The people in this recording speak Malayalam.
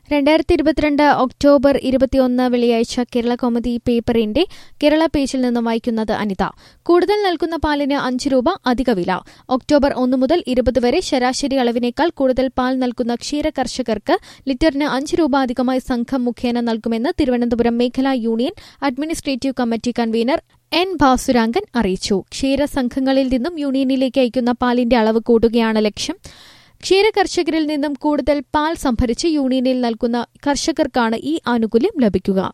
രണ്ടായിരത്തി ഇരുപത്തിരണ്ട് ഒക്ടോബർ ഇരുപത്തിയൊന്ന് വെള്ളിയാഴ്ച കേരള കോമഡി പേപ്പറിന്റെ കേരള പേജിൽ നിന്നും വായിക്കുന്നത് അനിത കൂടുതൽ നൽകുന്ന പാലിന് അഞ്ച് രൂപ അധിക വില ഒക്ടോബർ ഒന്ന് മുതൽ ഇരുപത് വരെ ശരാശരി അളവിനേക്കാൾ കൂടുതൽ പാൽ നൽകുന്ന ക്ഷീര കർഷകർക്ക് ലിറ്ററിന് അഞ്ച് രൂപ അധികമായി സംഘം മുഖേന നൽകുമെന്ന് തിരുവനന്തപുരം മേഖലാ union administrative committee convener N Bhasurangan അറിയിച്ചു ക്ഷീരസംഘങ്ങളിൽ നിന്നും യൂണിയനിലേക്ക് അയക്കുന്ന പാലിന്റെ അളവ് കൂട്ടുകയാണ് ലക്ഷ്യം ക്ഷീര കർഷകരിൽ നിന്നും കൂടുതൽ പാൽ സംഭരിച്ച് യൂണിയനിൽ നൽകുന്ന കർഷകർക്കാണ് ഈ ആനുകൂല്യം ലഭിക്കുക